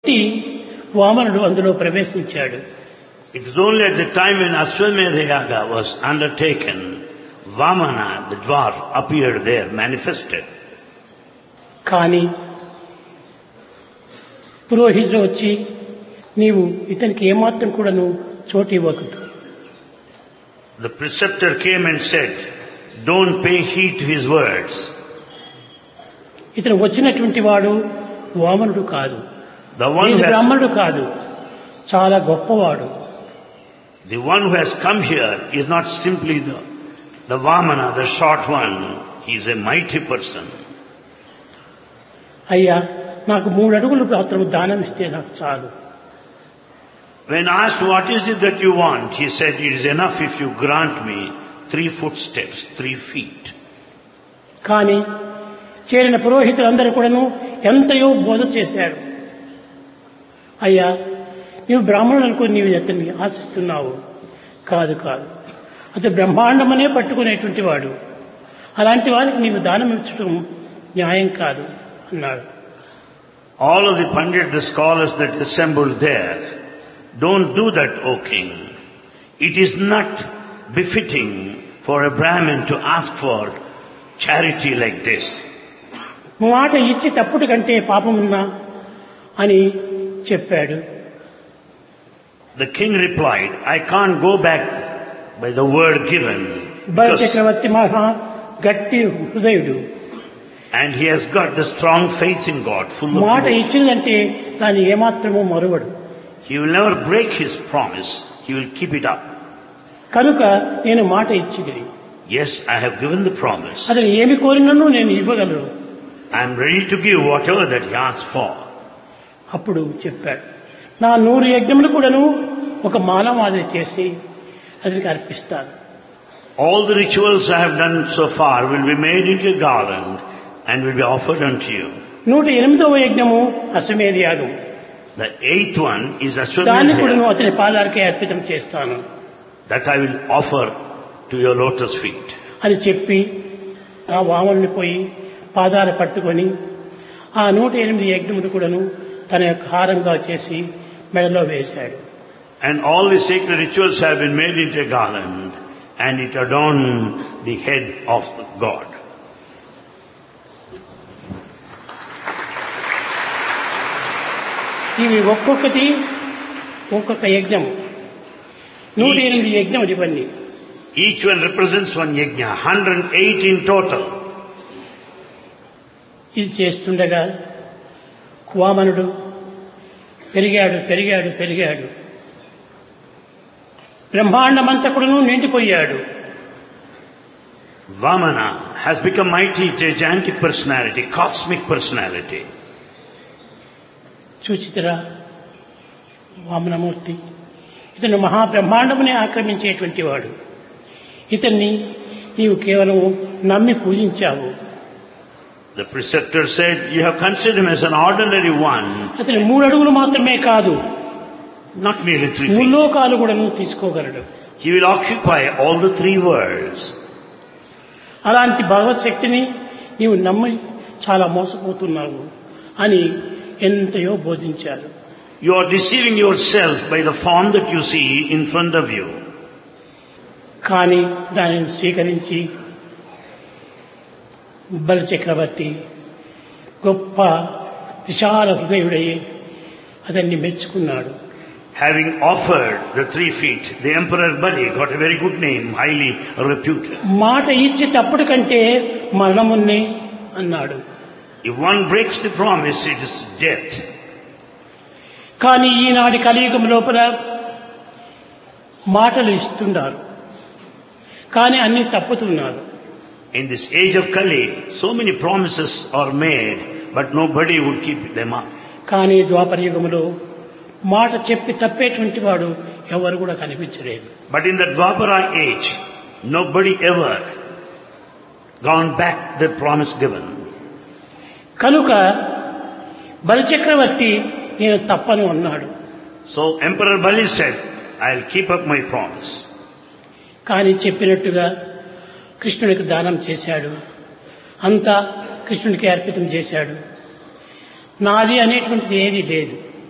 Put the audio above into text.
పెట్టి వామనుడు అందులో ప్రవేశించాడు It was only at the time when Ashwamedha Yaga was undertaken, Vamana, the dwarf, appeared there, manifested. కానీ పురోహితుడు వచ్చి నీవు ఇతనికి ఏమాత్రం కూడాను చోటు ఇవ్వకూడదు The preceptor came and said, don't pay heed to his words. ఇతను వచ్చినటువంటి వాడు వామనుడు కాదు The one ఈయన who has, బ్రాహ్మణుడు కాదు చాలా గొప్పవాడు the one who has come here is not simply the, the Vamana, the short one. He is a mighty person. అయ్యా నాకు మూడు అడుగులు మాత్రం దానం ఇస్తే నాకు చాలు When asked what is it that you want, he said, it is enough if you grant me three footsteps, three feet. కానీ చేరిన పురోహితులందరూ కూడాను ఎంతయో బోధ చేశారు అయ్యా నీవు బ్రాహ్మణులు అనుకుని నీవు అతన్ని ఆశిస్తున్నావు కాదు కాదు అతను బ్రహ్మాండమనే పట్టుకునేటువంటి వాడు అలాంటి వారికి నీవు దానం ఇచ్చడం న్యాయం కాదు అన్నాడు All of the Pandit, the scholars that assembled there, don't do that, O king. It is not befitting for a Brahmin to ask for charity like this. మాట ఇచ్చి తప్పుడు కంటే పాపమున్నా అని చెప్పాడు The king replied, I can't go back by the word given. బల because- చక్రవర్తి మహా గట్టి హృదయుడు and he has got the strong faith in God, full of మాట devotion. ఇచ్చిందంటే దాన్ని ఏమాత్రమూ మరువడు He will never break his promise. He will keep it up. కనుక నేను మాట ఇచ్చింది Yes, I have given the promise. అతను ఏమి కోరినను నేను ఇవ్వగలను I am ready to give whatever that he asks for. అప్పుడు చెప్పాడు నా నూరు యజ్ఞములు కూడాను ఒక మానవాది చేసి అతనికి అర్పిస్తాను All the rituals I have done so far will be made into a garland and will be offered unto you. నూట ఎనిమిదవ యజ్ఞము అశ్వమేధ యాగం The eighth one is దాన్ని కూడాను Ashwamedha అతని పాదాలకే అర్పితం చేస్తాను that I will offer to your lotus feet. అని చెప్పి ఆ వామనుని పోయి పాదాలు పట్టుకొని ఆ నూట ఎనిమిది యజ్ఞములు కూడాను తన యొక్క హారంగా చేసి మెడలో వేశాడు And all the sacred rituals have been made into a garland and it adorned the head of God. ఇవి ఒక్కొక్కటి ఒక్కొక్క యజ్ఞం నూట ఎనిమిది యజ్ఞం ఇవన్నీ Each one represents one yajna, 108 in total. ఇది చేస్తుండగా వామనుడు పెరిగాడు పెరిగాడు పెరిగాడు బ్రహ్మాండమంతకుడును నిండిపోయాడు Vamana has become mighty, gigantic personality, cosmic personality. చూచితరా Vamanamurthy ఇతను మహాబ్రహ్మాండమునే ఆక్రమించేటువంటి వాడు ఇతన్ని నీవు కేవలం నమ్మి పూజించావు The preceptor said, you have considered him as an ordinary one, అతను మూడు అడుగులు మాత్రమే కాదు not merely three feet. ముల్లోకాలు కూడా నువ్వు తీసుకోగలడు He will occupy all the three worlds. అలాంటి భగవత్ శక్తిని నీవు నమ్మి చాలా మోసపోతున్నావు అని ఎంతయో బోధించారు You are deceiving yourself by the form that you see in front of you. కానీ దానిని స్వీకరించి బల చక్రవర్తి గొప్ప విశాల హృదయుడయ్యి అతన్ని మెచ్చుకున్నాడు Having offered the three feet, the Emperor Bali got a very good name, highly reputed. మాట ఇచ్చేటప్పుడు కంటే మరణమున్నే అన్నాడు If one breaks the promise, it is death. కానీ ఈనాటి కలియుగం లోపల మాటలు ఇస్తున్నారు కానీ అన్ని తప్పుతున్నారు In this age of Kali, so many promises are made, but nobody would keep them up. కానీ ద్వాపర యుగములో మాట చెప్పి తప్పేటువంటి వాడు ఎవరు కూడా కనిపించలేదు But in the Dwapara age, nobody ever gone back the promise given. కనుక బలిచక్రవర్తి నేను తప్పను అన్నాడు So Emperor Bali said, I'll keep up my promise. కానీ చెప్పినట్టుగా కృష్ణుడికి దానం చేశాడు అంతా కృష్ణుడికి అర్పితం చేశాడు నాది అనేటువంటిది ఏది లేదు